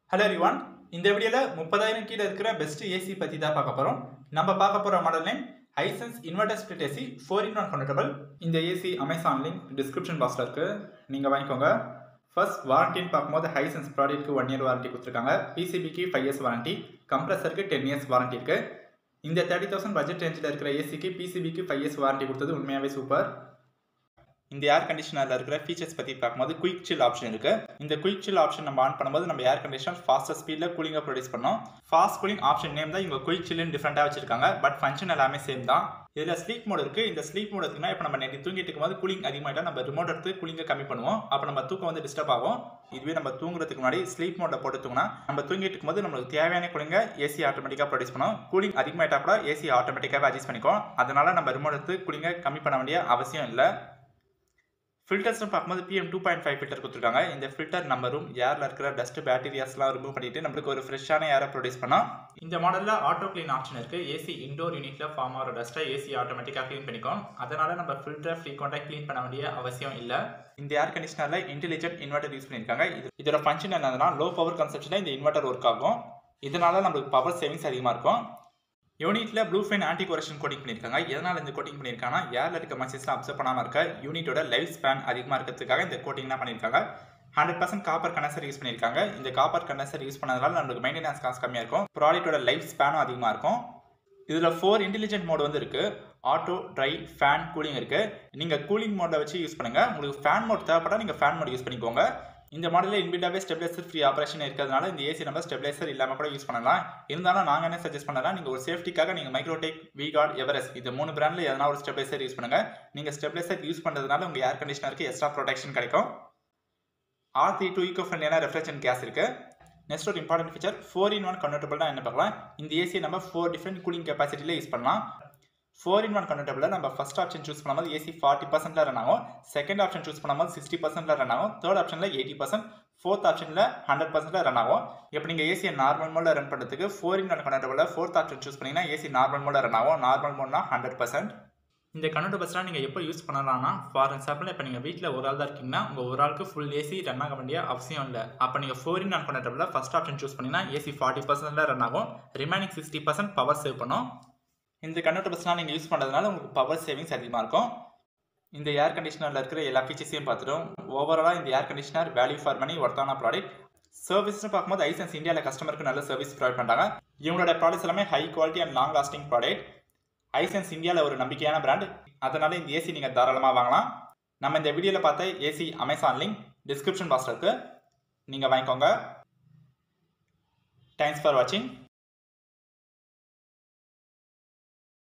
hello everyone இந்த வீடியோவில் முப்பதாயிரம் கீழே இருக்கிற பெஸ்ட் ஏசி பற்றி தான் பார்க்க போகிறோம் நம்ம பார்க்க போகிற model name Hisense inverter split AC four in one convertible இந்த ஏசி அமேசான் லிங்க் டிஸ்கிரிப்ஷன் பாக்ஸில் இருக்குது நீங்கள் வாங்கிக்கோங்க ஃபர்ஸ்ட் வாரண்டின்னு பார்க்கும்போது ஹைசன்ஸ் ப்ராடக்ட்க்கு ஒன் இயர் வாரண்டி கொடுத்துருக்காங்க பிசிபிக்கு ஃபைவ் இயர்ஸ் வாரண்டி கம்ப்ரஸருக்கு டென் இயர்ஸ் வாரண்டி இருக்குது இந்த தேர்ட்டி தௌசண்ட் பட்ஜெட் ரேஞ்சில் இருக்கிற ஏசிக்கு பிசிபிக்கு ஃபைவ் இயர்ஸ் வாரண்டி கொடுத்தது உண்மையாகவே சூப்பர் இந்த ஏர் கண்டிஷனரில் இருக்கிற ஃபீச்சர்ஸ் பற்றி பார்க்கும்போது குயிக் சில் ஆப்ஷன் இருக்கு இந்த குயிக் சில் ஆப்ஷன் நம்ம ஆன் பண்ணும்போது நம்ம ஏர் கண்டிஷனர் ஃபாஸ்டர் ஸ்பீடில் கூலிங்காக ப்ரொடியூஸ் பண்ணோம் ஃபாஸ்ட் கூலிங் ஆப்ஷன் நேம் தான் இவங்க குயிக் சில்லுன்னு டிஃப்ரெண்ட்டாக வச்சிருக்காங்க பட் ஃபங்க்ஷன் எல்லாமே சேம் தான் இதில் ஸ்லீப் மோட் இருக்கு இந்த ஸ்லீப் மோட் இருக்குன்னா இப்போ நம்ம நேற்று தூங்கிட்டு இருக்கும்போது கூலிங் அதிகமாகிட்டா நம்ம ரிமோட் எடுத்து கூலிங்கை கம்மி பண்ணுவோம் அப்போ நம்ம தூக்கம் வந்து டிஸ்டர்ப் ஆகும் இதுவே நம்ம தூங்குறதுக்கு முன்னாடி ஸ்லீப் மோட்டை போட்டு தூங்கினா நம்ம தூங்கிட்டு இருக்கும்போது நம்மளுக்கு தேவையான கூலிங்க ஏசி ஆட்டோமேட்டிக்காக ப்ரொடியூஸ் பண்ணும் கூலிங் அதிகமாகிட்டா கூட ஏசி ஆட்டோமேட்டிக்காக அட்ஜஸ்ட் பண்ணிக்கும் அதனால நம்ம ரிமோட் எடுத்து கூலிங்கை கம்மி பண்ண வேண்டிய அவசியம் இல்லை ஃபில்டர்ஸ்னு பார்க்கும்போது PM two point five filter கொடுத்துருக்காங்க இந்த ஃபில்டர் நம்ம ரூம் ஏரில் இருக்கிற டஸ்ட் பேக்டீரியாஸ்லாம் ரிமூவ் பண்ணிட்டு நம்மளுக்கு ஒரு ஃப்ரெஷ்ஷான ஏரை ப்ரொடியூஸ் பண்ணோம் இந்த மாடலில் ஆட்டோ க்ளீன் ஆப்ஷன் இருக்குது ஏசி இண்டோர் யூனிட்டில் ஃபார்ம் ஆகிற டஸ்ட்டை ஏசி ஆட்டோமேட்டிக்காக க்ளீன் பண்ணிக்கும் அதனால நம்ம ஃபில்டர் ஃப்ரீக்வெண்ட்டாக க்ளீன் பண்ண வேண்டிய அவசியம் இல்லை இந்த ஏர் கண்டிஷனரில் இன்டெலிஜென்ட் இன்வெர்டர் யூஸ் பண்ணியிருக்காங்க இது இதோட ஃபங்க்ஷன் என்னதுன்னா லோ பவர் கன்செப்ஷனில் இந்த இன்வெர்டர் ஒர்க் ஆகும் இதனால நம்மளுக்கு பவர் சேவிங்ஸ் அதிகமாக இருக்கும் யூனிட்ல blue fin anti corrosion coating பண்ணியிருக்காங்க எதனால் இந்த கோட்டிங் பண்ணியிருக்காங்கன்னா ஏர்ல இருக்க மசிஸ்லாம் அப்சர்வ் பண்ணாமல் இருக்க யூனிட்டோட லைஃப் ஸ்பேன் அதிகமாக இருக்கிறதுக்காக இந்த கோட்டிங் தான் பண்ணியிருக்காங்க hundred percent copper condenser use பண்ணியிருக்காங்க இந்த காப்பர் கண்டன்சர் யூஸ் பண்ணதுனால நம்மளுக்கு மெயின்டெனன்ஸ் காசு கம்மியாக இருக்கும் ப்ராடக்ட்டோட லைஃப் ஸ்பேனும் அதிகமாக இருக்கும் இதில் ஃபோர் இன்டெலிஜென்ட் மோட் வந்து இருக்குது ஆட்டோ ட்ரை ஃபேன் கூலிங் இருக்குது நீங்கள் கூலிங் மோட்டை வச்சு யூஸ் பண்ணுங்கள் உங்களுக்கு ஃபேன் மோட் தேவைப்பட்டால் நீங்கள் ஃபேன் மோட் யூஸ் பண்ணிக்கோங்க இந்த மாடலில் இன்பில்டாகவே ஸ்டெபிலைசர் ஃப்ரீ ஆப்ரேஷன் இருக்கிறதுனால இந்த ஏசி நம்ம ஸ்டெபிலைசர் இல்லாமல் கூட யூஸ் பண்ணலாம் இருந்தாலும் நாங்கள் என்ன சஜஸ்ட் பண்ணலாம் நீங்கள் ஒரு சேஃப்டிக்காக நீங்கள் மைக்ரோடெக் விகார்ட் எவரெஸ் இந்த மூணு பிராண்டில் எதனா ஒரு ஸ்டெபிலைசர் யூஸ் பண்ணுங்கள் நீங்கள் ஸ்டெபிலைசர் யூஸ் பண்ணுறதுனால உங்கள் ஏர் கண்டிஷனருக்கு எக்ஸ்ட்ரா ப்ரொடெக்ஷன் கிடைக்கும் ஆர் த்ரீ டூ ஈகோ ஃப்ரெண்ட்லியான ரெஃப்ரிஜரேஷன் கேஸ் இருக்குது நெக்ஸ்ட் ஒரு important feature four in one convertible தான் என்ன பார்க்கலாம் இந்த ஏசியை நம்ம ஃபோர் டிஃப்ரெண்ட் கூலிங் கெப்பாசிட்டியில் யூஸ் பண்ணலாம் ஃபோர் இன் ஒன் கன்வெர்டபிளில் நம்ம ஃபஸ்ட் ஆப்ஷன் சூஸ் பண்ணும்போது ஏசி ஃபார்ட்டி பர்சன்ட்ல ரன் ஆகும் செகண்ட் ஆப்ஷன் சூஸ் பண்ணும்போது சிக்ஸ்டி பர்சன்ட்ல ரன் ஆகும் தேர்ட் ஆப்ஷனில் எயிட்டி பர்சன்ட் ஃபோர்த் ஆப்ஷனில் ஹண்ட்ரட் பர்சன்ட்ல ரன் ஆகும் இப்போ நீங்கள் ஏசியை நார்மல் மோடில் ரன் பண்ணுறதுக்கு ஃபோர் இன் ஒன் கன்வெர்டபிளில் ஃபோர்த் ஆப்ஷன் சூஸ் பண்ணிங்கன்னா ஏசி நார்மல் மோடில் ரன் ஆகும் நார்மல் மோட்னா ஹண்ட்ரட் பர்சன்ட் இந்த கன்வெர்ட் பஸ்லாம் நீங்கள் எப்போ யூஸ் பண்ணலாம்னா ஃபார் எக்ஸாம்பிள் இப்போ நீங்கள் வீட்டில் ஒரு ஆள் தான் இருக்கீங்கன்னா உங்கள் ஒரு ஆளுக்கு ஃபுல் ஏசி ரன் ஆக வேண்டிய அவசியம் இல்லை அப்போ நீங்கள் ஃபோர் இன் ஒன் கன்வெர்டபிளில் ஃபஸ்ட் ஆப்ஷன் சூஸ் பண்ணிங்கன்னா ஏசி ஃபார்ட்டி பர்சன்ட்ல ரன் ஆகும் remaining sixty percent power save பண்ணும் இந்த கன்வெர்ட் பஸ்லாம் நீங்கள் யூஸ் பண்ணுறதுனால உங்களுக்கு பவர் சேவிங்ஸ் அதிகமாக இருக்கும் இந்த ஏர் கண்டிஷனரில் இருக்கிற எல்லா ஃபீச்சர்ஸையும் பார்த்துட்டோம் ஓவராலாக இந்த air conditioner value for money ஒர்த்தான ப்ராடக்ட் சர்வீஸ்னு பார்க்கும்போது ஐசன்ஸ் இந்தியாவில் கஸ்டமருக்கு நல்ல சர்வீஸ் ப்ரொவைட் பண்ணுறாங்க இவங்களோட ப்ராடக்ட்ஸ் எல்லாமே high quality and long lasting product ஐசன்ஸ் இந்தியாவில் ஒரு நம்பிக்கையான பிராண்ட் அதனால இந்த ஏசி நீங்கள் தாராளமாக வாங்கலாம் நம்ம இந்த வீடியோவில் பார்த்த ஏசி அமேசான் லிங்க் டிஸ்கிரிப்ஷன் பாக்ஸில் இருக்குது நீங்கள் வாங்கிக்கோங்க தேங்க்ஸ் ஃபார் வாட்சிங்